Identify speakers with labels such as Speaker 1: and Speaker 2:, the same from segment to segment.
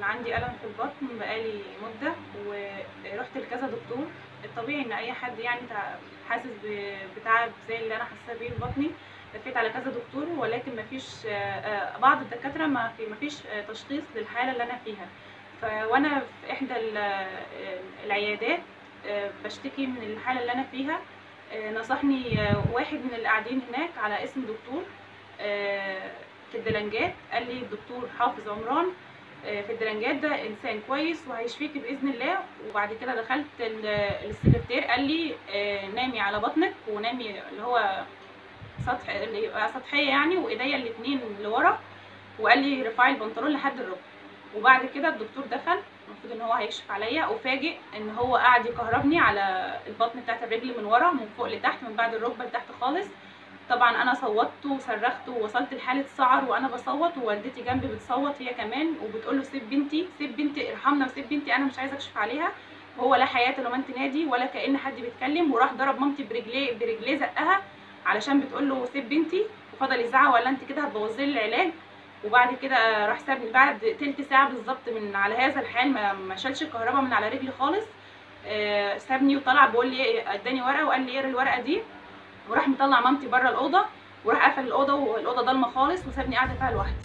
Speaker 1: كان عندي ألم في البطن بقالي مدة ورحت لكذا دكتور الطبيعي إن أي حد يعني تع- حاسس ب- بتعب زي اللي أنا حاسة بيه في بطني لفيت على كذا دكتور ولكن مفيش آه، آه، بعض الدكاترة ما في مفيش آه، تشخيص للحالة اللي أنا فيها ف- وأنا في إحدى ال- آه، العيادات آه، بشتكي من الحالة اللي أنا فيها آه، نصحني آه، واحد من اللي قاعدين هناك على اسم دكتور آه، في الدلنجات قال لي الدكتور حافظ عمران آه، في الدلنجات ده انسان كويس وهيشفيكي باذن الله وبعد كده دخلت ال- السكرتير قال لي آه، نامي على بطنك ونامي اللي هو سطح اللي يبقى سطحيه يعني وايديا الاتنين لورا وقال لي رفعي البنطلون لحد الركبه وبعد كده الدكتور دخل المفروض ان هو هيكشف عليا افاجئ ان هو قاعد يكهربني على البطن بتاعت الرجل من ورا من فوق لتحت من بعد الركبه لتحت خالص طبعا انا صوتت وصرخت ووصلت لحاله سعر وانا بصوت ووالدتي جنبي بتصوت هي كمان وبتقول له سيب بنتي سيب بنتي ارحمنا وسيب بنتي انا مش عايزه اكشف عليها وهو لا حياه لمن تنادي ولا كان حد بيتكلم وراح ضرب مامتي برجليه برجليه زقها علشان بتقول له سيب بنتي وفضل يزعق ولا انت كده هتبوظي لي العلاج وبعد كده راح سابني بعد تلت ساعه بالظبط من على هذا الحال ما ما شالش الكهرباء من على رجلي خالص آه، سابني وطلع بيقول لي إيه، اداني ورقه وقال لي اقرا الورقه دي وراح مطلع مامتي بره الاوضه وراح قفل الاوضه والاوضه ضلمه خالص وسابني قاعده فيها لوحدي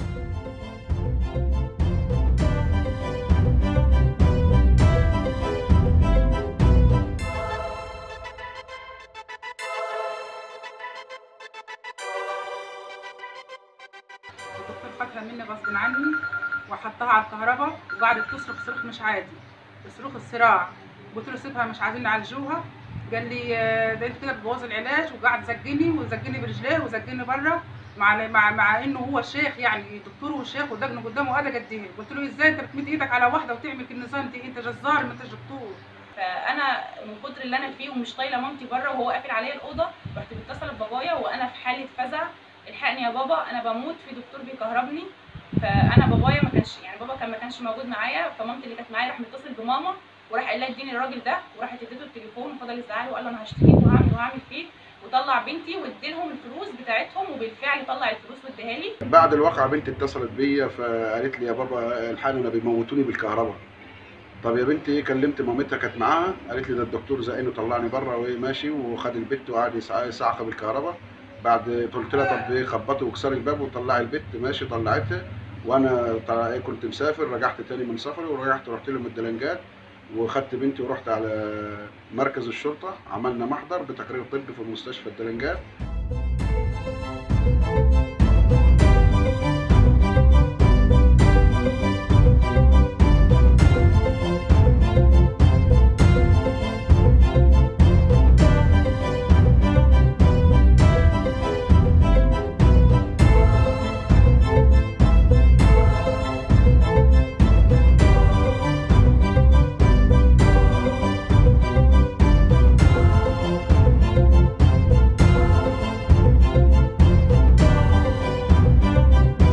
Speaker 2: الدكتور خدها مني غصب عني وحطها على الكهرباء وقعدت تصرخ صرخ مش عادي صروخ الصراع قلت له سيبها مش عايزين نعالجوها قال لي آه، ده انت كده بتبوظ العلاج وقعد زجني وزجني برجليه وزجني بره مع مع مع انه هو الشيخ يعني دكتور وشيخ ودقنه قدامه قد قد ايه قلت له ازاي انت بتمد ايدك على واحده وتعمل النظام دي انت جزار ما انتش دكتور
Speaker 1: فانا من كتر اللي انا فيه ومش طايله مامتي بره وهو قافل عليا الاوضه رحت متصله ببابايا وانا في حاله فزع الحقني يا بابا انا بموت في دكتور بيكهربني فانا بابايا ما كانش يعني بابا كان ما كانش موجود معايا فمامتي اللي كانت معايا راح متصل بماما وراح قال لها اديني الراجل ده وراحت اديته التليفون وفضل يزعق له وقال له انا هشتكيك وهعمل وهعمل فيه وطلع بنتي واديلهم الفلوس بتاعتهم وبالفعل طلع الفلوس واديها لي
Speaker 3: بعد الواقعة بنتي اتصلت بيا فقالت لي يا بابا الحقنا بيموتوني بالكهرباء طب يا بنتي ايه كلمت مامتها كانت معاها قالت لي ده الدكتور زقني وطلعني بره وايه ماشي وخد البت وقعد يسع- يصعق بالكهرباء بعد قلت لها طب ايه خبطي واكسري الباب وطلعي البت ماشي طلعتها وانا طلع ايه كنت مسافر رجعت تاني من سفري ورجعت رحت لهم الدلنجات وخدت بنتي ورحت على مركز الشرطه عملنا محضر بتقرير طبي في مستشفى الدلنجات